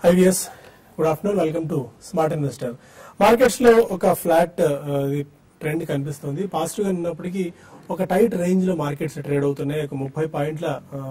IVS good afternoon welcome to smart investor markets లో ఒక flat trend కనిపిస్తుంది positive గా ఉన్నప్పటికీ ఒక టైట్ రేంజ్ లో మార్కెట్స్ ట్రేడ్ అవుతున్నాయి ఒక ముప్పై పాయింట్ల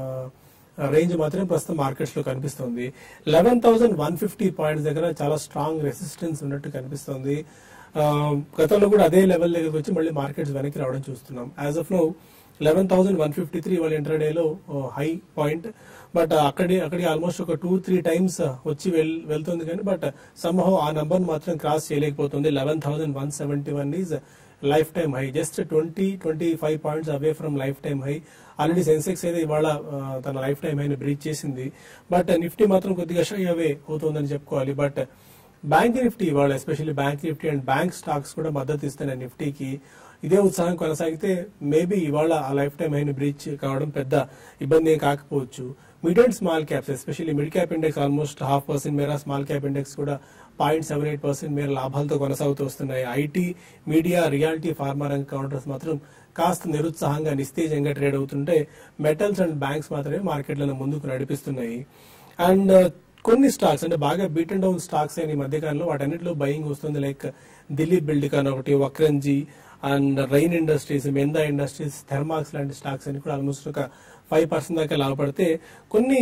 రేంజ్ మాత్రమే ప్రస్తుతం మార్కెట్స్ లో కనిపిస్తుంది eleven thousand one fifty points దగ్గర చాలా స్ట్రాంగ్ రెసిస్టెన్స్ ఉన్నట్టు కనిపిస్తుంది ఆ, గతంలో కూడా అదే లెవెల్ దగ్గరకు వచ్చి మళ్ళీ మార్కెట్స్ వెనక్కి రావడం చూస్తున్నాం as of now eleven thousand one fifty three వాళ్ళ ఇంటర్డే లో హై పాయింట్ బట్ అక్కడి అక్కడికి ఆల్మోస్ట్ ఒక టూ త్రీ టైమ్స్ వచ్చి వెల్- వెళ్తుంది కానీ బట్ సమ్హౌ ఆ నంబర్ మాత్రం క్రాస్ చేయలేకపోతుంది eleven thousand one seventy one is life time high just twenty twenty five points away from life time high already Sensex అయితే ఇవాళ ఆ, తన లైఫ్ టైమ్ హైని బ్రీచ్ చేసింది బట్ నిఫ్టీ మాత్రం కొద్దిగా షై అవే అవుతుందని చెప్పుకోవాలి బట్ బ్యాంక్ నిఫ్టీ వాళ్ళు especially bank Nifty and bank stocks కూడా మద్దతు ఇస్తున్నాయి నిఫ్టీకి ఇదే ఉత్సాహం కొనసాగితే మేబీ ఇవాళ ఆ లైఫ్ టైం అయిన బ్రీచ్ కావడం పెద్ద ఇబ్బంది ఏం కాకపోవచ్చు mid and small caps especially mid cap index almost half percent మేర స్మాల్ క్యాప్ ఇండెక్స్ కూడా పాయింట్ సెవెన్ ఎయిట్ పర్సెంట్ మేర లాభాలతో కొనసాగుతూ వస్తున్నాయి ఐటీ మీడియా రియాలిటీ ఫార్మా రంగ కౌంటర్స్ మాత్రం కాస్త నిరుత్సాహంగా నిస్తేజంగా ట్రేడ్ అవుతుంటే మెటల్స్ అండ్ బ్యాంక్స్ మాత్రమే మార్కెట్లను ముందుకు నడిపిస్తున్నాయి అండ్ కొన్ని స్టాక్స్ అంటే బాగా బీట్ అండ్ డౌన్ స్టాక్స్ అయిన ఈ మధ్యకాలంలో వాటన్నిటిలో బయింగ్ వస్తుంది లైక్ దిలీప్ బిల్డికాన్ ఒకటి Vakrangee and Rain industries Minda industries Thermax లాంటి స్టాక్స్ అని కూడా ఆల్మోస్ట్ ఒక ఫైవ్ పర్సెంట్ దాకా లాభపడితే కొన్ని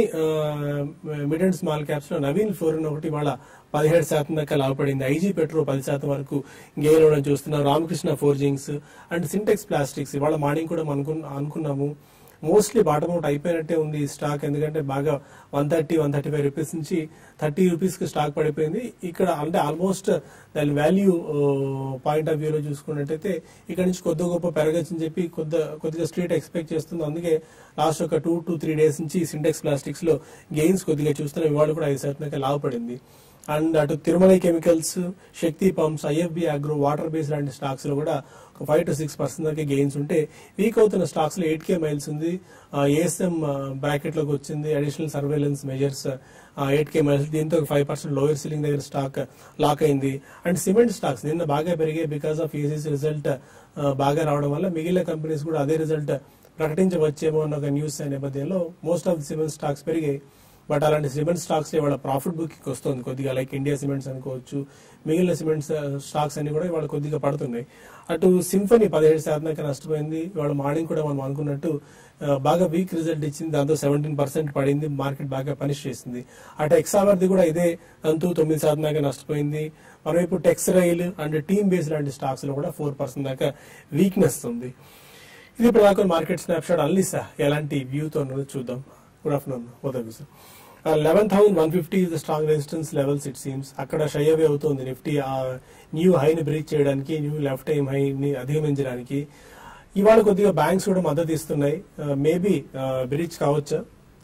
మిడ్ అండ్ స్మాల్ క్యాప్స్ లో నవీన్ ఫ్లోరిన్ ఒకటి వాళ్ళ పదిహేడు శాతం దాకా లాభపడింది ఐజీ పెట్రో పది శాతం వరకు గెయిన్ అవడం చూస్తున్నాం Ramkrishna forgings and Sintex plastics ఇవాళ మార్నింగ్ కూడా మనం అనుకున్న- అనుకున్నాము మోస్ట్లీ బాటమ్ అవుట్ అయిపోయినట్టే ఉంది ఈ స్టాక్ ఎందుకంటే బాగా one thirty one thirty five rupees నుంచి థర్టీ రూపీస్ కి స్టాక్ పడిపోయింది ఇక్కడ అంటే ఆల్మోస్ట్ దాని వాల్యూ పాయింట్ ఆఫ్ వ్యూలో చూసుకున్నట్టయితే ఇక్కడ నుంచి కొద్ది గొప్ప పెరగచ్చని చెప్పి కొద్ది కొద్దిగా స్ట్రీట్ ఎక్స్పెక్ట్ చేస్తుంది అందుకే లాస్ట్ ఒక టూ టు త్రీ డేస్ నుంచి సింటెక్స్ ప్లాస్టిక్స్ లో గెయిన్స్ కొద్దిగా చూస్తున్నాం ఇవాళ కూడా ఐదు శాతం లాభపడింది అండ్ అటు Tirumala chemicals Shakti pumps IFB agro water base లాంటి స్టాక్స్ లో కూడా ఒక ఫైవ్ టు సిక్స్ పర్సెంట్ దాకా గెయిన్స్ ఉంటే వీక్ అవుతున్న స్టాక్స్ లో ఎయిట్ కే మైల్స్ ఉంది ఏఎస్ఎం బ్రాకెట్ లోకి వచ్చింది additional surveillance measures eight K miles దీంతో ఫైవ్ పర్సెంట్ లోయర్ సీలింగ్ దగ్గర స్టాక్ లాక్ అయింది అండ్ సిమెంట్ స్టాక్స్ నిన్న బాగా పెరిగాయి బికాస్ ఆఫ్ ఈసీసీ రిజల్ట్ బాగా రావడం వల్ల మిగిలిన కంపెనీస్ కూడా అదే రిజల్ట్ ప్రకటించవచ్చేమో అన్న ఒక న్యూస్ నేపథ్యంలో most of the cement stocks పెరిగాయి బట్ అలాంటి సిమెంట్ స్టాక్స్ ఇవాళ ప్రాఫిట్ బుకింగ్ వస్తుంది కొద్దిగా లైక్ ఇండియా సిమెంట్స్ అనుకోవచ్చు మిగిలిన సిమెంట్స్ స్టాక్స్ అన్ని కూడా ఇవాళ కొద్దిగా పడుతున్నాయి అటు సింఫనీ పదిహేడు శాతం దాకా నష్టపోయింది ఇవాళ మార్నింగ్ కూడా మనం అనుకున్నట్టు ఆ, బాగా వీక్ రిజల్ట్ ఇచ్చింది దాంతో సెవెంటీన్ పర్సెంట్ పడింది మార్కెట్ బాగా పనిష్ చేసింది అటు ఎక్సావర్ది కూడా ఇదే అంతూ తొమ్మిది శాతం దాకా నష్టపోయింది మరోవైపు Tex rail and team base లాంటి స్టాక్స్ లో కూడా ఫోర్ పర్సెంట్ దాకా వీక్నెస్ ఉంది ఇది ఇప్పుడు దాకా మార్కెట్ స్నాప్ షాట్ అల్లిసా ఎలాంటి వ్యూతో ఉన్నదో చూద్దాం గుడ్ ఆఫ్టర్నూన్ ఉదయం sir eleven thousand one fifty is the strong resistance levels it seems అక్కడ షై అవే అవుతుంది నిఫ్టీ ఆ న్యూ హైని బ్రీచ్ చేయడానికి న్యూ లెఫ్ట్ టైం హైని అధిగమించడానికి ఇవాళ కొద్దిగా బ్యాంక్స్ కూడా మద్దతు ఇస్తున్నాయి మేబీ బ్రీచ్ కావచ్చా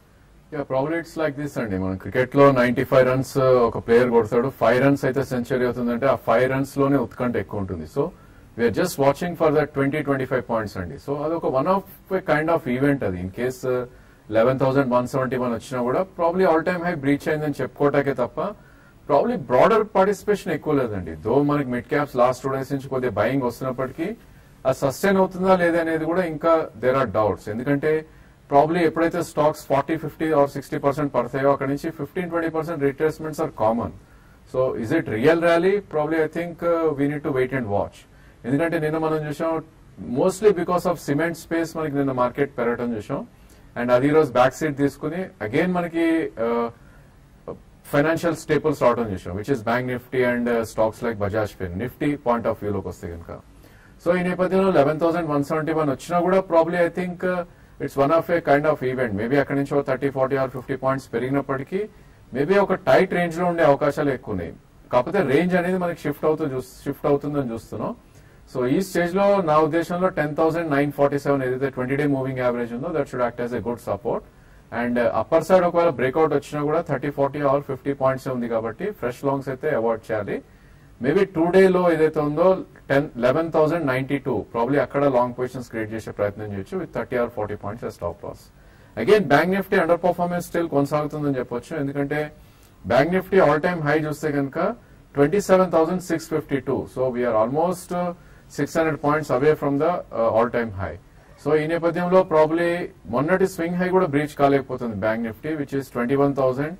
yeah problem it's like this అండి మనం క్రికెట్ లో నైన్టీ ఫైవ్ రన్స్ ఒక ప్లేయర్ కొడతాడు ఫైవ్ రన్స్ అయితే సెంచరీ అవుతుందంటే ఆ ఫైవ్ రన్స్ లోనే ఉత్కంఠ ఎక్కువ ఉంటుంది so we are just watching for that twenty twenty five points అండి సో అదొక one of kind of event అది in case eleven thousand one seventy one వచ్చినా కూడా probably all time high breach అయిందని చెప్పుకోవటాకే తప్ప ప్రాబ్లీ బ్రాడర్ పార్టిసిపేషన్ ఎక్కువ లేదండి దో మనకి mid caps last two days నుంచి కొద్దిగా బయింగ్ వస్తున్నప్పటికీ అది సస్టైన్ అవుతుందా లేదా అనేది కూడా ఇంకా దేర్ ఆర్ డౌట్స్ ఎందుకంటే ప్రాబ్లీ ఎప్పుడైతే stocks forty fifty or sixty percent పడతాయో అక్కడ నుంచి fifteen twenty percent retracements are common so is it real rally probably I think we need to wait and watch ఎందుకంటే నిన్న మనం చూసాం mostly because of cement space మనకి నిన్న market పెరగడం చూసాం అండ్ అది ఈ రోజు బ్యాక్ సీట్ తీసుకుని అగైన్ మనకి ఫైనాన్షియల్ స్టేపుల్స్ రావడం చూసాం which is bank Nifty and stocks like Bajaj fin Nifty point of వ్యూలోకి వస్తే కనుక సో ఈ నేపథ్యంలో eleven thousand one seventy one వచ్చినా కూడా probably I think it's one of a kind of event maybe అక్కడి నుంచి ఒక thirty forty or fifty points పెరిగినప్పటికీ మేబీ ఒక టైట్ రేంజ్ లో ఉండే అవకాశాలు ఎక్కువ ఉన్నాయి కాకపోతే రేంజ్ అనేది మనకి షిఫ్ట్ అవుతూ షిఫ్ట్ అవుతుందని చూస్తున్నాం సో ఈ స్టేజ్ లో నా ఉద్దేశంలో ten thousand nine forty seven ఏదైతే ట్వంటీ డే మూవింగ్ యావరేజ్ ఉందో that should act as a good support and upper side ఒకవేళ బ్రేక్అవుట్ వచ్చినా కూడా thirty forty or fifty points ఉంది కాబట్టి ఫ్రెష్ లాంగ్స్ అయితే అవాయిడ్ చేయాలి మేబీ టూ డే లో ఏదైతే ఉందో ten eleven thousand ninety two probably అక్కడ లాంగ్ పొజిషన్స్ క్రియేట్ చేసే ప్రయత్నం చేయొచ్చు with thirty or forty points stop loss again bank Nifty under underperformance still కొనసాగుతుందని చెప్పొచ్చు ఎందుకంటే bank Nifty all time high చూస్తే కనుక twenty seven thousand six fifty two so we are almost six hundred points away from the all time high so ఈ నేపథ్యంలో probably మొన్నటి swing high కూడా breach కాలేకపోతుంది bank Nifty which is twenty one thousand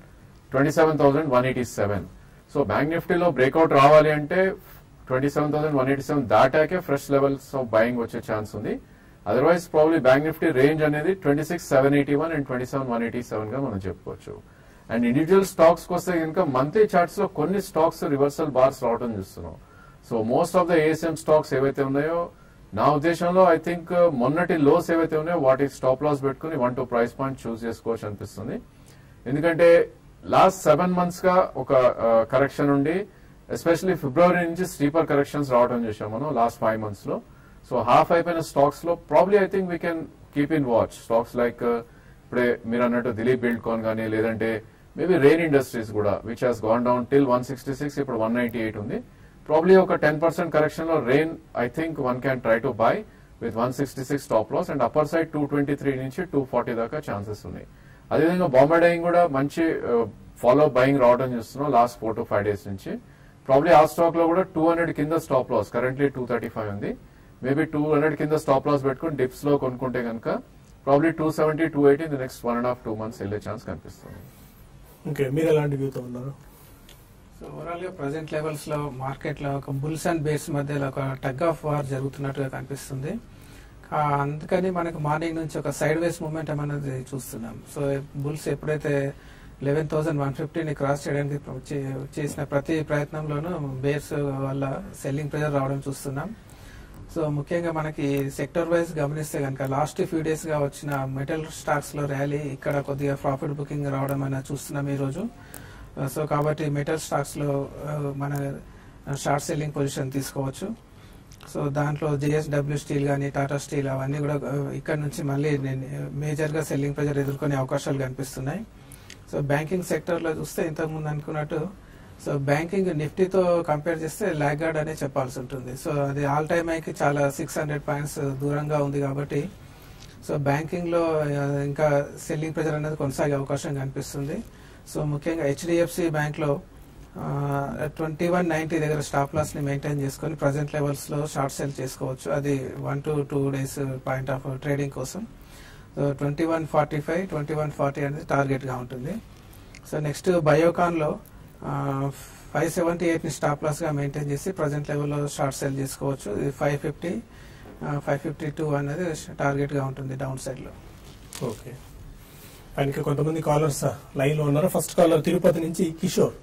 twenty seven thousand one eighty seven so bank నిఫ్టీలో breakout రావాలి అంటే twenty seven thousand one eighty seven దాటాకే fresh levels of buying వచ్చే ఛాన్స్ ఉంది otherwise probably bank Nifty range అనేది twenty six seven eighty one and twenty seven one eighty seven గా మనం చెప్పుకోవచ్చు అండ్ ఇండివిజువల్ స్టాక్స్ వస్తే కనుక మంత్లీ చార్ట్స్ లో కొన్ని స్టాక్స్ రివర్సల్ బార్స్ రావడం చూస్తున్నాం so most of the ASM stocks ఏవైతే ఉన్నాయో నా ఉద్దేశంలో ఐ థింక్ మొన్నటి లోస్ ఏవైతే ఉన్నాయో వాటికి స్టాప్ లాస్ పెట్టుకుని one two price point choose చేసుకోవచ్చు అనిపిస్తుంది ఎందుకంటే లాస్ట్ సెవెన్ మంత్స్ గా ఒక కరెక్షన్ ఉండి ఎస్పెషల్లీ ఫిబ్రవరి నుంచి స్లీపర్ కరెక్షన్స్ రావడం చూసాం మనం లాస్ట్ ఫైవ్ మంత్స్ లో సో హాఫ్ అయిపోయిన స్టాక్స్ లో probably I think we can keep in watch stocks like ఇప్పుడే మీరు అన్నట్టు దిలీప్ బిల్డ్ కాన్ కానీ లేదంటే మేబీ రెయిన్ ఇండస్ట్రీస్ కూడా which has gone down till one sixty six ఇప్పుడు వన్ నైన్టీ ఎయిట్ ఉంది ప్రాబ్లీ ఒక టెన్ పర్సెంట్ కరెక్షన్ లో Rain I think one can try to buy with one sixty six stop loss and upper side two twenty three నుంచి two forty దాకా chances ఉన్నాయి అదేవిధంగా Bombay dyeing కూడా మంచి follow buying రావడం చూస్తున్నాం last four to five days నుంచి probably ఆ స్టాక్ లో కూడా టూ హండ్రెడ్ కింద stop loss currently two thirty five ఉంది మేబీ టూ హండ్రెడ్ కింద స్టాప్ లాస్ పెట్టుకుని డిప్స్ లో కొనుక్కుంటే కనుక probably two seventy two eighty next one and half two months వెళ్ళే ఛాన్స్ కనిపిస్తుంది ఓకే మీరు ఎలాంటి వ్యూతో ఉన్నారు సో ఓవరాల్ గా ప్రజెంట్ లెవెల్స్ లో మార్కెట్ లో ఒక బుల్స్ అండ్ బేర్స్ మధ్యలో ఒక టగ్ ఆఫ్ వార్ జరుగుతున్నట్టుగా కనిపిస్తుంది ఆ, అందుకని మనకు మార్నింగ్ నుంచి ఒక సైడ్ వేస్ మూమెంట్ అనేది చూస్తున్నాం సో బుల్స్ ఎప్పుడైతే లెవెన్ థౌసండ్ వన్ ఫిఫ్టీని క్రాస్ చేయడానికి ప్ర- చే- చేసిన ప్రతి ప్రయత్నంలోనూ బేర్స్ వల్ల సెల్లింగ్ ప్రెజర్ రావడం చూస్తున్నాం సో ముఖ్యంగా మనకి సెక్టర్ వైజ్ గమనిస్తే కనుక లాస్ట్ ఫ్యూ డేస్ గా వచ్చిన మెటల్ స్టాక్స్ లో ర్యాలీ ఇక్కడ కొద్దిగా ప్రాఫిట్ బుకింగ్ రావడం అనేది చూస్తున్నాం ఈ రోజు సో కాబట్టి మెటల్ స్టాక్స్ లో ఆ, మన షార్ట్ సెల్లింగ్ పొజిషన్ తీసుకోవచ్చు సో దాంట్లో జేఎస్డబ్ల్యూ స్టీల్ కానీ టాటా స్టీల్ అవన్నీ కూడా ఆ, ఇక్కడ నుంచి మళ్ళీ మేజర్ గా సెల్లింగ్ ప్రెజర్ ఎదుర్కొనే అవకాశాలు కనిపిస్తున్నాయి సో బ్యాంకింగ్ సెక్టర్ లో చూస్తే ఇంతకుముందు అనుకున్నట్టు సో బ్యాంకింగ్ నిఫ్టీతో కంపేర్ చేస్తే లాగార్డ్ అనే చెప్పాల్సి ఉంటుంది సో అది ఆల్ టైమ్ హైకి చాలా సిక్స్ హండ్రెడ్ పాయింట్స్ దూరంగా ఉంది కాబట్టి సో బ్యాంకింగ్ లో ఆ, ఇంకా సెల్లింగ్ ప్రెజర్ అనేది కొనసాగే అవకాశం కనిపిస్తుంది సో ముఖ్యంగా హెచ్డిఎఫ్సి బ్యాంక్ లో ట్వంటీ వన్ నైన్టీ దగ్గర స్టాప్ లాస్ ని మెయింటైన్ చేసుకొని ప్రజెంట్ లెవెల్స్ లో షార్ట్ సెల్ చేసుకోవచ్చు అది one to two days point of trading కోసం so twenty one forty five twenty one forty అనేది టార్గెట్ గా ఉంటుంది సో నెక్స్ట్ బయోకాన్ లో ఫైవ్ సెవెంటీ ఎయిట్ ని స్టాప్ లాస్ గా మెయింటైన్ చేసి ప్రజెంట్ లెవెల్లో షార్ట్ సెల్ చేసుకోవచ్చు ఇది five fifty five fifty two అనేది టార్గెట్ గా ఉంటుంది డౌన్ సైడ్ లో ఓకే ఆయనకి కొంతమంది కాలర్స్ లైన్ లో ఉన్నారు ఫస్ట్ కాలర్ తిరుపతి నుంచి కిషోర్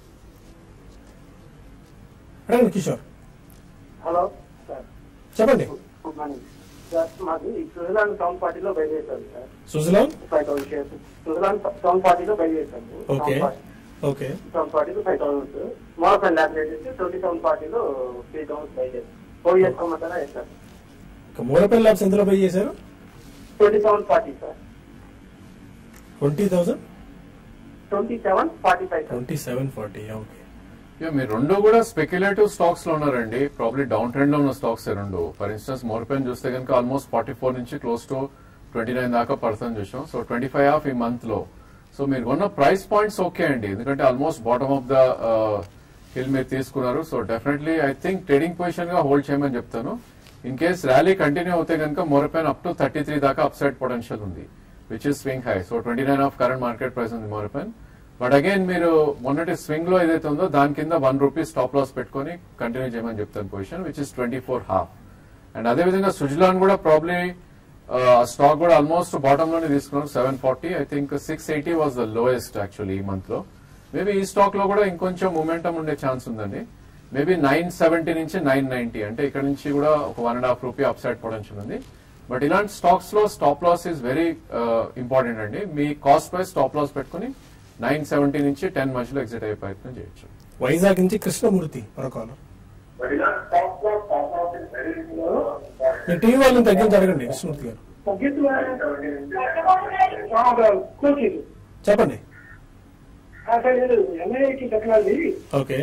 అడగండి కిషోర్ హలో సార్ చెప్పండి గుడ్ మార్నింగ్ సార్ మాది సుజలాన్ టౌన్ పార్టీలో బయలుదేరాను sir Suzlon five thousand shares Suzlon టౌన్ పార్టీలో బయలుదేరాను ఓకే ఓకే టౌన్ పార్టీలో ఫైవ్ థౌసండ్ మరో ఫ్రెండ్ ల్యాబ్ చేసి ట్వంటీ టౌన్ పార్టీలో త్రీ థౌసండ్ బయలుదేరారు ఫోర్ ఇయర్స్ అమ్మంటారా సార్ ఇక మూడపల్లి ల్యాబ్స్ ఎంతలో పే చేశారు twenty seven forty sir twenty thousand twenty seven forty five sir twenty seven forty okay yeah మీరు రెండు కూడా స్పెక్యులేటివ్ స్టాక్స్ లో ఉన్నారండి ప్రాబ్లీ డౌన్ ట్రెండ్ లో ఉన్న స్టాక్స్ రెండు ఫర్ ఇన్స్టెన్స్ మోర్పెన్ చూస్తే కనుక ఆల్మోస్ట్ ఫార్టీ ఫోర్ నుంచి క్లోజ్ టు ట్వంటీ నైన్ దాకా పడుతుంది చూసాం సో ట్వంటీ ఫైవ్ ఆఫ్ ఈ మంత్ లో సో మీరు కొన్న ప్రైస్ పాయింట్స్ ఓకే అండి ఎందుకంటే almost bottom of the hill మీరు తీసుకున్నారు so definitely I think trading position గా హోల్డ్ చేయమని చెప్తాను ఇన్ కేస్ ర్యాలీ కంటిన్యూ అవుతే కనుక Morepen up to thirty three దాకా అప్ సైడ్ పొటెన్షియల్ ఉంది which is swing high so twenty nine of current market price ఉంది మోరపెన్ బట్ అగైన్ మీరు మొన్నటి స్వింగ్ లో ఏదైతే ఉందో దాని కింద వన్ రూపీ స్టాప్ లాస్ పెట్టుకొని కంటిన్యూ చేయమని చెప్తాను position which is twenty four half and అదేవిధంగా సుజలాన్ కూడా ప్రాబ్లీ స్టాక్ కూడా ఆల్మోస్ట్ బాటమ్ లోనే తీసుకున్నారు seven forty I think six eighty was the lowest actually ఈ మంత్ లో మేబీ ఈ స్టాక్ లో కూడా ఇంకొంచెం మూమెంటం ఉండే ఛాన్స్ ఉందండి మేబీ నైన్ సెవెంటీ నుంచి నైన్ నైన్టీ అంటే ఇక్కడ నుంచి కూడా ఒక one and half rupee up side potential ఉంది బట్ ఇలాంటి స్టాక్స్ లో stop loss is very important అండి మీ కాస్ట్ ప్రైస్ స్టాప్ లాస్ పెట్టుకుని నైన్ సెవెంటీ నుంచి టెన్ మధ్యలో ఎగ్జిట్ అయ్యే ప్రయత్నం చేయొచ్చు వైజాగ్ నుంచి కృష్ణమూర్తి మరో కాలర్ మీ టీవీ వాళ్ళని తగ్గించి అడగండి కృష్ణమూర్తి గారు చెప్పండి ఎన్ఐటి టెక్నాలజీ ఓకే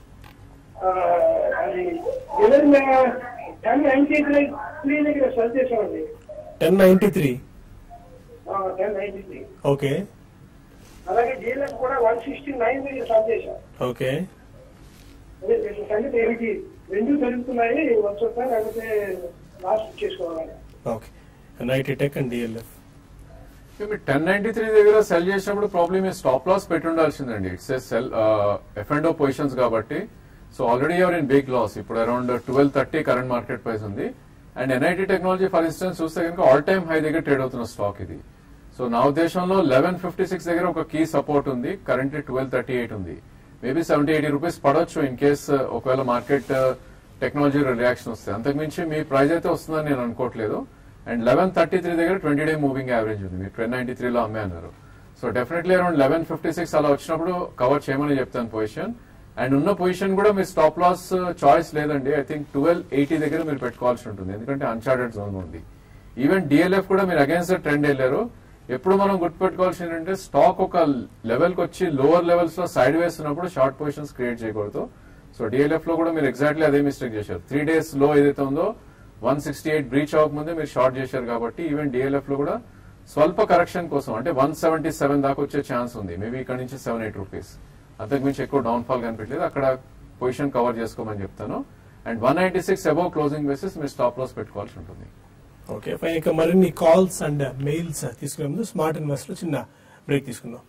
అది టెన్ నైన్టీ త్రీ దగ్గర సెల్ చేసామండి ten ninety three ten ninety three okay అలాగే డీలర్స్ కూడా వన్ సిక్స్టీ నైన్ దగ్గర సెల్ చేశాం ఓకే అదే వీటి సంగతి ఏమిటి రెండు జరుగుతున్నాయి వచ్చొస్తా లేకపోతే లాస్ట్ చేసుకోవాలి okay NIIT tech and DLF మీరు టెన్ నైన్టీ త్రీ దగ్గర సెల్ చేసినప్పుడు ప్రాబ్లమ్ మీ స్టాప్ లాస్ పెట్టి ఉండాల్సిందండి it's a sell off and positions కాబట్టి so already you're in big loss ఇప్పుడు around twelve thirty current market price ఉంది and NIIT technology for instance చూస్తే కనుక ఆల్ టైమ్ హై దగ్గర ట్రేడ్ అవుతున్న స్టాక్ ఇది సో నా ఉద్దేశంలో లెవెన్ ఫిఫ్టీ సిక్స్ దగ్గర ఒక కీ సపోర్ట్ ఉంది కరెంట్లీ ట్వెల్వ్ థర్టీ ఎయిట్ ఉంది మేబీ సెవెంటీ ఎయిటీ రూపీస్ పడవచ్చు ఇన్ కేస్ ఒకవేళ మార్కెట్ టెక్నాలజీ రియాక్షన్ వస్తే అంతకుమించి మీ ప్రైస్ అయితే వస్తుందని నేను అనుకోవట్లేదు అండ్ లెవెన్ థర్టీ త్రీ దగ్గర ట్వంటీ డే మూవింగ్ యావరేజ్ ఉంది మీరు ట్వెన్ నైన్టీ త్రీలో అమ్మే అన్నారు so definitely around eleven fifty six అలా వచ్చినప్పుడు కవర్ చేయమని చెప్తాను పొజిషన్ అండ్ ఉన్న పొజిషన్ కూడా మీ స్టాప్ లాస్ చాయిస్ లేదండి ఐ థింక్ ట్వెల్వ్ ఎయిటీ దగ్గర మీరు పెట్టుకోవాల్సి ఉంటుంది ఎందుకంటే అన్చార్టెడ్ జోన్ ఉంది ఈవెన్ డిఎల్ఎఫ్ కూడా మీరు అగేన్స్ట్ ట్రెండ్ వెళ్ళారు ఎప్పుడు మనం గుర్తుపెట్టుకోవాల్సింది ఏంటంటే స్టాక్ ఒక లెవెల్ కి వచ్చి లోవర్ లెవెల్స్ లో సైడ్ వేస్ ఉన్నప్పుడు షార్ట్ పొజిషన్స్ క్రియేట్ చేయకూడదు సో డిఎల్ఎఫ్ లో కూడా మీరు ఎగ్జాక్ట్లీ అదే మిస్టేక్ చేశారు త్రీ డేస్ లో ఏదైతే ఉందో వన్ సిక్స్టీ ఎయిట్ బ్రీచ్ అవ్వకముందే మీరు షార్ట్ చేశారు కాబట్టి ఈవెన్ డిఎల్ఎఫ్ లో కూడా స్వల్ప కరెక్షన్ కోసం అంటే వన్ సెవెంటీ సెవెన్ దాకా వచ్చే ఛాన్స్ ఉంది మేబీ ఇక్కడ నుంచి సెవెన్ ఎయిట్ రూపీస్ అంతకుమించి ఎక్కువ డౌన్ ఫాల్ కనిపించలేదు అక్కడ పొజిషన్ కవర్ చేసుకోమని చెప్తాను and one ninety six above closing basis మీరు స్టాప్ లాస్ పెట్టుకోవాల్సి ఉంటుంది ఓకే ఫైన్ ఇక మరిన్ని కాల్స్ అండ్ మెయిల్స్ తీసుకునే ముందు స్మార్ట్ ఇన్వెస్ట్ లో చిన్న బ్రేక్ తీసుకుందాం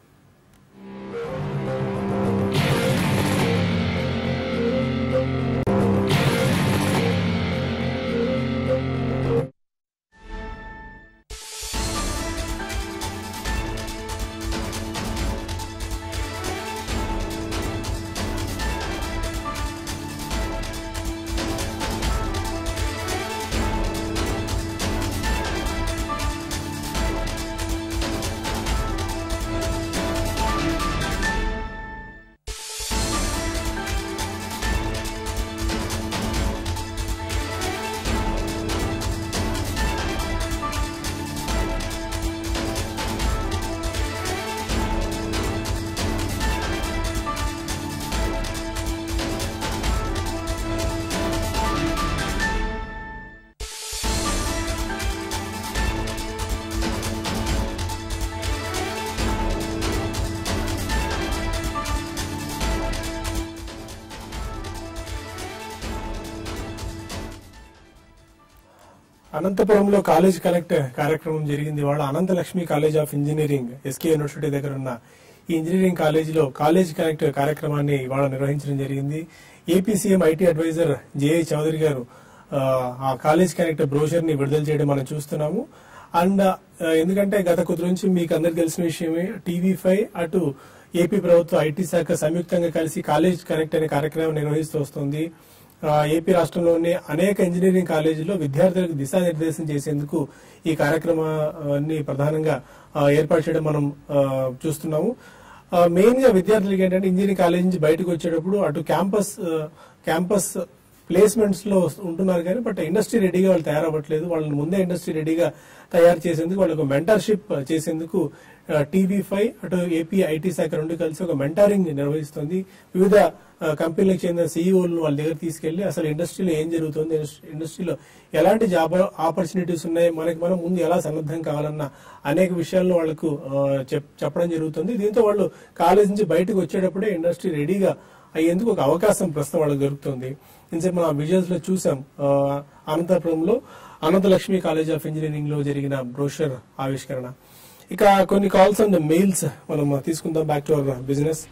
అనంతపురంలో కాలేజ్ కనెక్ట్ కార్యక్రమం జరిగింది వాళ్ళ Ananthalakshmi college of engineering SK university దగ్గర ఉన్న ఈ ఇంజనీరింగ్ కాలేజీలో కాలేజ్ కనెక్ట్ కార్యక్రమాన్ని ఇవాళ నిర్వహించడం జరిగింది AP CM IT adviser J I Chowdary గారు ఆ, ఆ కాలేజ్ కనెక్ట్ బ్రోషర్ ని విడుదల చేయడం మనం చూస్తున్నాము అండ్ ఆ, ఎందుకంటే గత కొద్ది నుంచి మీకు అందరికి తెలిసిన విషయమే టీవీ ఫైవ్ అటు ఏపీ ప్రభుత్వ ఐటీ శాఖ సంయుక్తంగా కలిసి కాలేజ్ కనెక్ట్ అనే కార్యక్రమం నిర్వహిస్తూ వస్తుంది ఆ, ఏపీ రాష్ట్రంలోని అనేక ఇంజనీరింగ్ కాలేజీల్లో విద్యార్థులకు దిశానిర్దేశం చేసేందుకు ఈ కార్యక్రమాన్ని ప్రధానంగా ఆ, ఏర్పాటు చేయడం మనం ఆ, చూస్తున్నాము మెయిన్ గా విద్యార్థులకి ఏంటంటే ఇంజనీరింగ్ కాలేజ్ నుంచి బయటకు వచ్చేటప్పుడు అటు క్యాంపస్ ఆ, క్యాంపస్ ప్లేస్మెంట్స్ లో ఉంటున్నారు కానీ బట్ ఇండస్ట్రీ రెడీగా వాళ్ళు తయారవ్వట్లేదు వాళ్ళని ముందే ఇండస్ట్రీ రెడీగా తయారు చేసేందుకు వాళ్ళకు మెంటర్షిప్ చేసేందుకు టీవీ ఫైవ్ అటు ఏపీ ఐటీ శాఖ రెండు కలిసి ఒక మెంటారింగ్ నిర్వహిస్తుంది వివిధ ఆ, కంపెనీలకు చెందిన సీఈఓలను వాళ్ళ దగ్గర తీసుకెళ్లి అసలు ఇండస్ట్రీలో ఏం జరుగుతుంది ఇండస్- ఇండస్ట్రీలో ఎలాంటి జాబ్ ఆపర్చునిటీస్ ఉన్నాయి మనకి మనం ముందు ఎలా సన్నద్ధం కావాలన్న అనేక విషయాలను వాళ్ళకు ఆ, చెప్- చెప్పడం జరుగుతుంది దీంతో వాళ్ళు కాలేజ్ నుంచి బయటకు వచ్చేటప్పుడే ఇండస్ట్రీ రెడీగా అయ్యేందుకు ఒక అవకాశం ప్రస్తుతం వాళ్ళకి దొరుకుతుంది ఇంతసేపు మనం విజువల్స్ లో చూసాం ఆ, అనంతపురంలో అనంతలక్ష్మి కాలేజ్ ఆఫ్ ఇంజనీరింగ్ లో జరిగిన బ్రోషర్ ఆవిష్కరణ ఇక కొన్ని కాల్స్ అండ్ మెయిల్స్ మనం తీసుకుందాం back to our business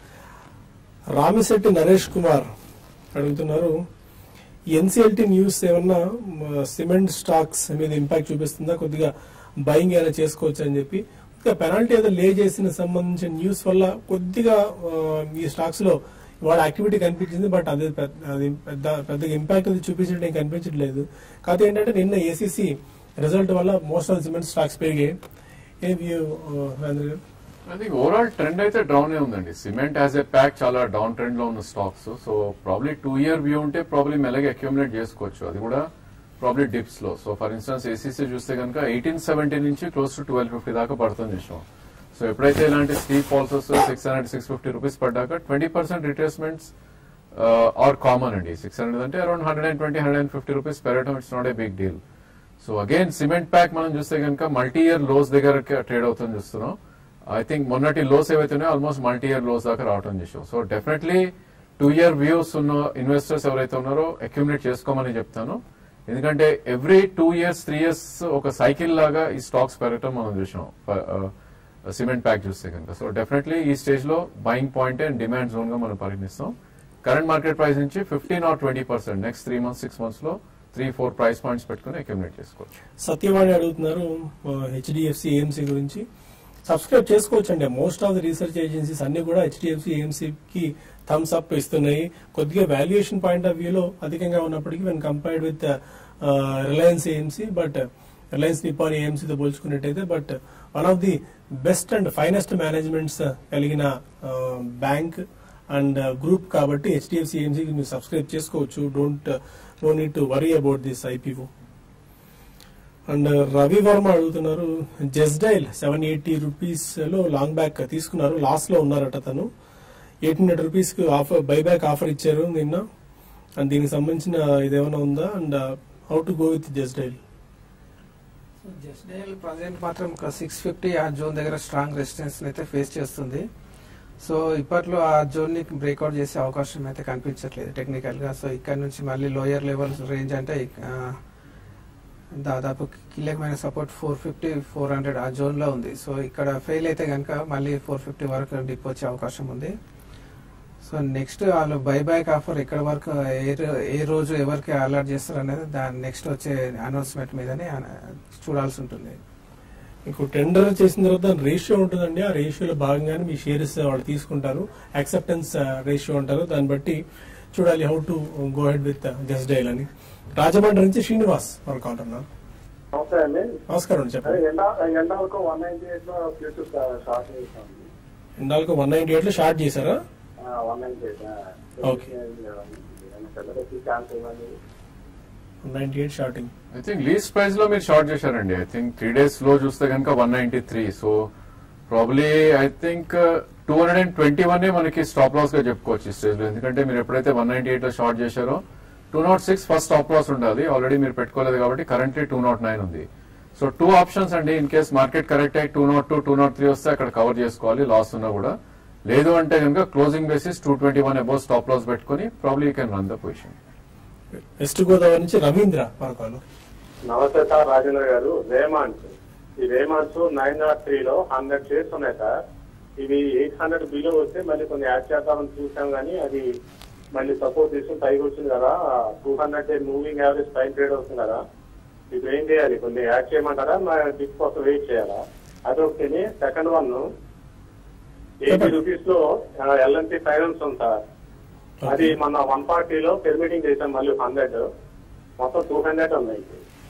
Ramisetti Naresh Kumar అడుగుతున్నారు ఎన్సిఎల్టీ న్యూస్ ఏమన్నా మ, సిమెంట్ స్టాక్స్ మీద ఇంపాక్ట్ చూపిస్తుందా కొద్దిగా బయింగ్ ఏమైనా చేసుకోవచ్చు అని చెప్పి ఇంకా పెనాల్టీ ఏదో లే చేసిన సంబంధించిన న్యూస్ వల్ల కొద్దిగా ఆ, ఈ స్టాక్స్ లో వాడు యాక్టివిటీ కనిపించింది బట్ అది పెద్ద- అది పెద్ద పెద్దగా ఇంపాక్ట్ అది చూపించినట్టు ఏం కనిపించట్లేదు కాకపోతే ఏంటంటే నిన్న ఏసీసీ రిజల్ట్ వల్ల మోస్ట్ ఆఫ్ సిమెంట్ స్టాక్స్ పెరిగాయి ఏ వ్యూ రాజేంద్ర గారు ఐ థింక్ ఓవరాల్ ట్రెండ్ అయితే డౌన్ ఉందండి సిమెంట్ యాజ్ ఎ ప్యాక్ చాలా డౌన్ ట్రెండ్ లో ఉన్న stocks so probably two year view ఉంటే ప్రాబ్లీ మెల్లగా అక్యూములేట్ చేసుకోవచ్చు అది కూడా ప్రాబ్లీ డిప్స్ లో సో ఫర్ ఇన్స్టెన్స్ ఏసీసీ చూస్తే కనుక ఎయిటీన్ సెవెంటీ నుంచి క్లోజ్ టు ట్వెల్వ్ ఫిఫ్టీ దాకా పడుతుంది చూసాం సో ఎప్పుడైతే ఇలాంటి స్టీప్ ఫాల్స్ వస్తే six hundred six fifty rupees పడ్డాక twenty percent retracements are common అండి సిక్స్ హండ్రెడ్ అంటే around hundred and twenty hundred and fifty rupees పెరగడం it's not a big deal so again cement pack మనం చూస్తే కనుక multi year lows దగ్గర trade అవుతుంది చూస్తున్నాం ఐ థింక్ మొన్నటి లోస్ ఏవైతే ఉన్నాయో ఆల్మోస్ట్ మల్టీ ఇయర్ లోస్ దాకా రావడం చేసాం so definitely two year views ఉన్న ఇన్వెస్టర్స్ ఎవరైతే ఉన్నారో అక్యుములేట్ చేసుకోమని చెప్తాను ఎందుకంటే every two years three years ఒక సైకిల్ లాగా ఈ స్టాక్స్ పెరగటం మనం చూసాం సిమెంట్ ప్యాక్ చూస్తే కనుక సో డెఫినెట్లీ ఈ స్టేజ్ లో buying point and demand zone గా మనం పరిగణిస్తాం కరెంట్ మార్కెట్ ప్రైస్ నుంచి fifteen or twenty percent next three months six months లో త్రీ ఫోర్ ప్రైస్ పాయింట్స్ పెట్టుకుని అక్యుమిలేట్ చేసుకోవచ్చు సత్యవాణి అడుగుతున్నారు హెచ్డిఎఫ్సి ఏఎంసీ గురించి సబ్స్క్రైబ్ చేసుకోవచ్చు అండి most of the research agencies అన్ని కూడా హెచ్డిఎఫ్సి ఏఎంసీకి థమ్స్ అప్ ఇస్తున్నాయి కొద్దిగా వాల్యుయేషన్ పాయింట్ ఆఫ్ వ్యూలో అధికంగా ఉన్నప్పటికీ when compared with Reliance AMC but Reliance Nippon ఏఎంసీతో పోల్చుకున్నట్టయితే but one of the best and finest managements కలిగిన బ్యాంక్ అండ్ గ్రూప్ కాబట్టి హెచ్డిఎఫ్సి ఏఎంసీకి మీరు సబ్స్క్రైబ్ చేసుకోవచ్చు don't no need to worry about this IPO and Ravi Varma అడుగుతున్నారు జస్డైల్ సెవెన్ ఎయిటీ రూపీస్ లో long back తీసుకున్నారు లాస్ లో ఉన్నారట తను ఎయిట్ హండ్రెడ్ రూపీస్ కి ఆఫర్ బైబ్యాక్ ఆఫర్ ఇచ్చారు నిన్న అండ్ దీనికి సంబంధించిన ఇదేమైనా ఉందా and how to go with Justdial just dial present మాత్రం ఒక సిక్స్ ఫిఫ్టీ ఆ జోన్ దగ్గర స్ట్రాంగ్ రెసిస్టెన్స్ అయితే ఫేస్ చేస్తుంది సో ఇప్పట్లో ఆ జోన్ ని బ్రేక్అవుట్ చేసే అవకాశం అయితే కనిపించట్లేదు టెక్నికల్ గా సో ఇక్కడ నుంచి మళ్ళీ లోయర్ లెవెల్ రేంజ్ అంటే ఆ, దాదాపు కీలకమైన support four fifty four hundred ఆ జోన్ లో ఉంది సో ఇక్కడ ఫెయిల్ అయితే కనుక మళ్ళీ ఫోర్ ఫిఫ్టీ వరకు డిప్ వచ్చే అవకాశం ఉంది సో నెక్స్ట్ వాళ్ళు బైబ్యాక్ ఆఫర్ ఎక్కడ వరకు ఏ రో- ఏ రోజు ఎవరికి అలర్ట్ చేస్తారు అనేది దాని నెక్స్ట్ వచ్చే అనౌన్స్మెంట్ మీదనే అన- చూడాల్సి ఉంటుంది మీకు టెండర్ చేసిన తర్వాత దాని రేషియో ఉంటుందండి ఆ రేషియోలో భాగంగానే మీ షేర్స్ వాళ్ళు తీసుకుంటారు యాక్సెప్టెన్స్ రేషియో అంటారు దాన్ని బట్టి చూడాలి how to go head with Justdial అని రాజమండ్రి నుంచి శ్రీనివాస్ మనకు కాల్ ఉన్నారు నమస్తే అండి నమస్కారం అండి అదే చెప్పండి ఎండా ఎండాలకు వన్ నైన్టీ ఎయిట్ లో ఫ్యూచర్ షార్ట్ చేస్తాను ఇందాక వన్ నైన్టీ ఎయిట్ లో షార్ట్ చేశారా one ninety eight Okay. Chance ఇవ్వండి one ninety eight shorting I think లీస్ ప్రైస్ లో మీరు షార్ట్ చేశారండి ఐ థింక్ త్రీ డేస్ లో చూస్తే కనుక one ninety three so probably I think two hundred and twenty one మనకి స్టాప్ లాస్ గా చెప్పుకోవచ్చు ఈ స్టేజ్ లో ఎందుకంటే మీరు ఎప్పుడైతే వన్ నైన్టీ ఎయిట్ లో షార్ట్ చేశారో two not six first stop loss ఉండాలి ఆల్రెడీ మీరు పెట్టుకోలేదు కాబట్టి కరెంట్లీ టూ నాట్ నైన్ ఉంది సో టూ ఆప్షన్స్ అండి ఇన్ కేస్ మార్కెట్ కరెక్ట్ అయ్యి two not two two not three వస్తే అక్కడ కవర్ చేసుకోవాలి లాస్ ఉన్నా కూడా లేదు అంటే కనుక closing basis two twenty one above stop loss పెట్టుకుని probably you can run the position west Godavari నుంచి రవీంద్ర మనకు కాల్ నమస్తే సార్ రాజేంద్ర గారు రేమాన్స్ ఈ రేమాన్స్ నైన్ నాట్ త్రీ లో హండ్రెడ్ షేర్స్ ఉన్నాయి సార్ ఇవి ఎయిట్ హండ్రెడ్ బిలో వస్తే మళ్ళీ కొన్ని యాడ్ చేద్దామని చూసాం కానీ అది మళ్ళీ సపోర్ట్ తీసుకుని పైకి వచ్చింది కదా టూ హండ్రెడ్ మూవింగ్ యావరేజ్ పైన ట్రేడ్ అవుతుంది కదా ఇప్పుడు ఏం చేయాలి కొన్ని యాడ్ చేయమంటారా మా డిప్ కోసం వెయిట్ చేయాలా అదొకటి సెకండ్ వన్ ఎయిటీ రూపీస్ లో ఎల్ఎన్టీ ఫైనాన్స్ ఉంది సార్ అది మన వన్ ఫార్టీలో పెర్మిటింగ్ చేసాం మళ్ళీ హండ్రెడ్ మొత్తం టూ హండ్రెడ్ ఉన్నాయి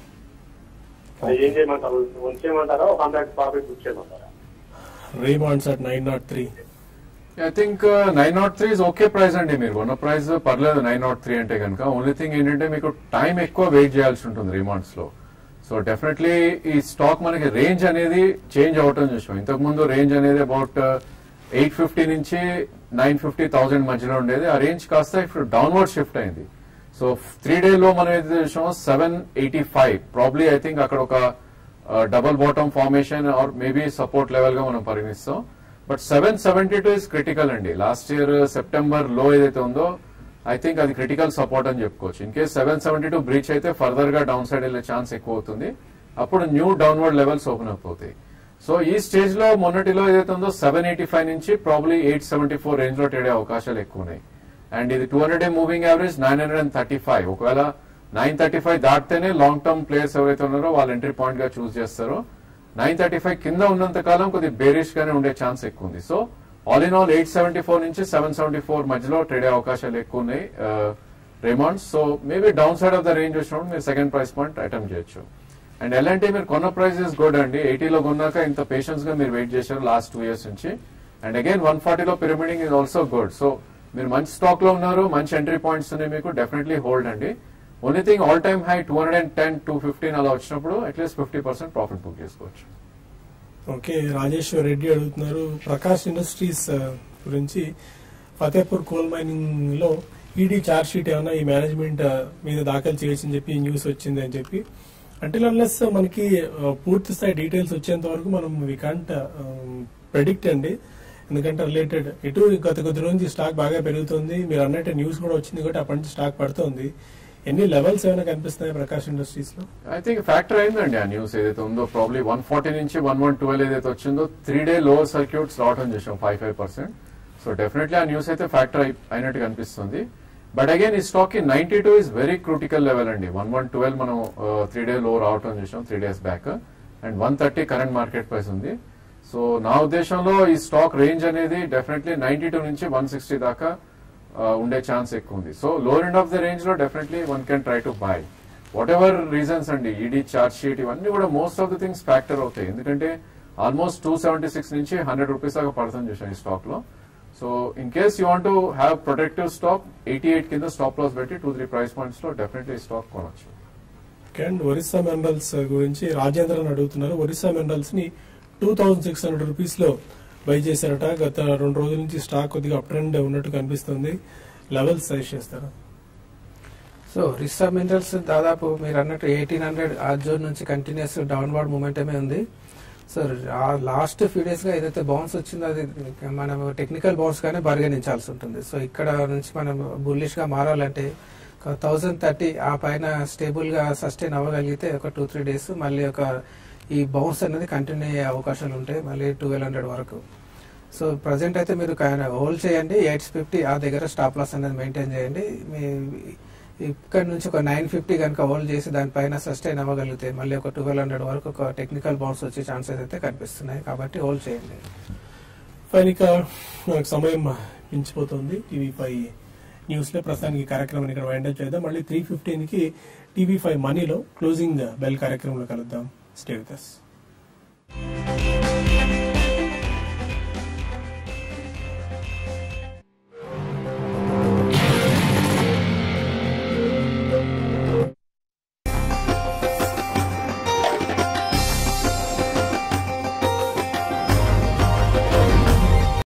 అది ఏం చేయమంటారు ఉంచేయమంటారా ఒక హండ్రెడ్ ప్రాఫిట్ బుక్ చేయమంటారా Raymonds at nine not three I think nine not three is okay price అండి మీరు కొన్న ప్రైస్ పర్లేదు నైన్ నాట్ త్రీ అంటే కనుక ఓన్లీ థింగ్ ఏంటంటే మీకు టైం ఎక్కువ వెయిట్ చేయాల్సి ఉంటుంది రిమాండ్స్ లో సో డెఫినెట్లీ ఈ స్టాక్ మనకి రేంజ్ అనేది చేంజ్ అవటం చూసాం ఇంతకు ముందు రేంజ్ అనేది అబౌట్ ఎయిట్ ఫిఫ్టీ నుంచి నైన్ ఫిఫ్టీ థౌసండ్ మధ్యలో ఉండేది ఆ రేంజ్ కాస్త ఇప్పుడు డౌన్వర్డ్ షిఫ్ట్ అయింది సో త్రీ డే లో మనం ఏదైతే చూసామో seven eighty five probably I think అక్కడ ఒక double bottom formation or maybe support level గా మనం పరిగణిస్తాం but seven seventy two is critical అండి లాస్ట్ ఇయర్ సెప్టెంబర్ లో ఏదైతే ఉందో ఐ థింక్ అది క్రిటికల్ సపోర్ట్ అని చెప్పుకోవచ్చు in case seven seventy two breach అయితే ఫర్దర్ గా డౌన్ సైడ్ వెళ్లే ఛాన్స్ ఎక్కువ అవుతుంది అప్పుడు new downward levels open up అవుతాయి సో ఈ స్టేజ్ లో మొన్నటిలో ఏదైతే ఉందో సెవెన్ ఎయిటీ ఫైవ్ నుంచి probably eight seventy four range లో ట్రేడే అవకాశాలు ఎక్కువ ఉన్నాయి అండ్ ఇది two hundred moving average nine hundred and thirty five ఒకవేళ నైన్ థర్టీ ఫైవ్ దాటితేనే లాంగ్ టర్మ్ ప్లేయర్స్ ఎవరైతే ఉన్నారో వాళ్ళు ఎంట్రీ పాయింట్ గా చూస్ చేస్తారో నైన్ థర్టీ ఫైవ్ కింద ఉన్నంత కాలం కొద్దిగా బేరిష్ గానే ఉండే ఛాన్స్ ఎక్కువ ఉంది so all in all eight seventy four నుంచి సెవెన్ సెవెంటీ ఫోర్ మధ్యలో ట్రేడ్ అయ్యే అవకాశాలు ఎక్కువ ఉన్నాయి Raymonds so maybe down side of the range వచ్చినప్పుడు మీరు సెకండ్ ప్రైస్ పాయింట్ అటెంప్ట్ చేయొచ్చు అండ్ ఎలాంటి మీరు కొన్న ప్రైస్ ఇస్ గుడ్ అండి ఎయిటీలో కొన్నాక ఇంత పేషెన్స్ గా మీరు వెయిట్ చేశారు లాస్ట్ టూ ఇయర్స్ నుంచి అండ్ అగైన్ వన్ ఫార్టీలో pyramiding is also good so మీరు మంచి స్టాక్ లో ఉన్నారు మంచి ఎంట్రీ పాయింట్స్ ఉన్నాయి మీకు డెఫినెట్లీ హోల్డ్ అండి only thing all time high two hundred and ten two fifteen అలా వచ్చినప్పుడు at least fifty percent profit book చేసుకోవచ్చు ఓకే రాజేశ్వర్ రెడ్డి అడుగుతున్నారు ప్రకాష్ ఇండస్ట్రీస్ ఆ, గురించి ఫతేపూర్ కోల్ మైనింగ్ లో ఈడీ చార్జ్ షీట్ ఏమైనా ఈ మేనేజ్మెంట్ ఆ, మీద దాఖలు చేయొచ్చని చెప్పి న్యూస్ వచ్చింది అని చెప్పి అంటే అన్లెస్ మనకి ఆ, పూర్తి స్థాయి డీటెయిల్స్ వచ్చేంత వరకు మనం వి కాంట్ ప్రెడిక్ట్ అండి ఎందుకంటే రిలేటెడ్ ఇటు గత కొద్ది రోజు స్టాక్ బాగా పెరుగుతుంది మీరు అన్నట్టు న్యూస్ కూడా వచ్చింది కాబట్టి అప్పటి నుంచి స్టాక్ పడుతుంది ఎన్ని లెవెల్స్ ఏమైనా కనిపిస్తున్నాయి ప్రకాష్ ఇండస్ట్రీస్ లో ఐ థింక్ ఫ్యాక్టర్ అయిందండి ఆ న్యూస్ ఏదైతే ఉందో ప్రాబ్లీ వన్ ఫార్టీ నుంచి వన్ వన్ ట్వెల్వ్ ఏదైతే వచ్చిందో త్రీ డే లోవర్ సర్క్యూట్స్ రావడం చేసాం five five percent so definitely ఆ న్యూస్ అయితే ఫ్యాక్టర్ అయినట్టు కనిపిస్తుంది బట్ అగైన్ ఈ స్టాక్ కి ninety two is very critical level అండి వన్ వన్ ట్వెల్వ్ మనం త్రీ డే లో రావటం చేసాం three days back and one thirty current market price ఉంది సో నా ఉద్దేశంలో ఈ స్టాక్ రేంజ్ అనేది డెఫినెట్లీ నైన్టీ టూ నుంచి వన్ సిక్స్టీ దాకా ఆ, ఉండే ఛాన్స్ ఎక్కువ ఉంది so lower end of the range లో definitely one can try to buy whatever reasons అండి ఈడీ చార్జ్ షీట్ ఇవన్నీ కూడా most of the things factor అవుతాయి ఎందుకంటే ఆల్మోస్ట్ టూ సెవెంటీ సిక్స్ నుంచి హండ్రెడ్ రూపీస్ దాకా పడుతుంది చూసాం ఈ స్టాక్ లో so in case you want have protective stock eighty eight కింద స్టాప్ లాస్ పెట్టి టూ త్రీ ప్రైస్ పాయింట్స్ లో డెఫినెట్లీ స్టాక్ కొనొచ్చు అండ్ ఒరిస్సా మినరల్స్ గురించి రాజేంద్రన్ అడుగుతున్నారు ఒరిస్సా మినరల్స్ ని two thousand six hundred rupees లో బై చేశారట గత రెండు రోజుల నుంచి స్టాక్ కొద్దిగా అప్ ట్రెండ్ ఉన్నట్టు కనిపిస్తుంది లెవెల్స్ సజెస్ట్ చేస్తారా సో రిసా మినరల్స్ దాదాపు మీరు అన్నట్టు ఎయిటీన్ హండ్రెడ్ ఆ జోన్ నుంచి కంటిన్యూస్ డౌన్వర్డ్ మూమెంటమే ఉంది సో ఆ లాస్ట్ ఫ్యూ డేస్ గా ఏదైతే బౌన్స్ వచ్చిందో అది మనం టెక్నికల్ బౌన్స్ గానే పరిగణించాల్సి ఉంటుంది సో ఇక్కడ నుంచి మనం బుల్లిష్ గా మారాలంటే ఒక థౌజండ్ థర్టీ ఆ పైన స్టేబుల్ గా సస్టైన్ అవ్వగలిగితే ఒక టూ త్రీ డేస్ మళ్ళీ ఒక ఈ బౌన్స్ అనేది కంటిన్యూ అయ్యే అవకాశాలు ఉంటాయి మళ్ళీ ట్వెల్వ్ హండ్రెడ్ వరకు సో ప్రజెంట్ అయితే మీరు హోల్డ్ చేయండి ఎయిట్ ఫిఫ్టీ ఆ దగ్గర స్టాప్ లాస్ అనేది మెయింటైన్ చేయండి మీ ఇక్కడ నుంచి ఒక నైన్ ఫిఫ్టీ కనుక హోల్డ్ చేసి దానిపైన సస్టైన్ అవ్వగలిగితే మళ్ళీ ఒక ట్వెల్వ్ హండ్రెడ్ వరకు ఒక టెక్నికల్ బౌన్స్ వచ్చే ఛాన్సెస్ అయితే కనిపిస్తున్నాయి కాబట్టి హోల్డ్ చేయండి ఫైన్ ఇక మనకు సమయం మించిపోతుంది టీవీ ఫైవ్ న్యూస్ లో ప్రస్తుతానికి ఈ కార్యక్రమాన్ని ఇక్కడ వైండప్ చేద్దాం మళ్ళీ త్రీ ఫిఫ్టీన్ కి టీవీ ఫైవ్ మనీలో క్లోజింగ్ బెల్ కార్యక్రమంలో కలుద్దాం స్టే విత్ us.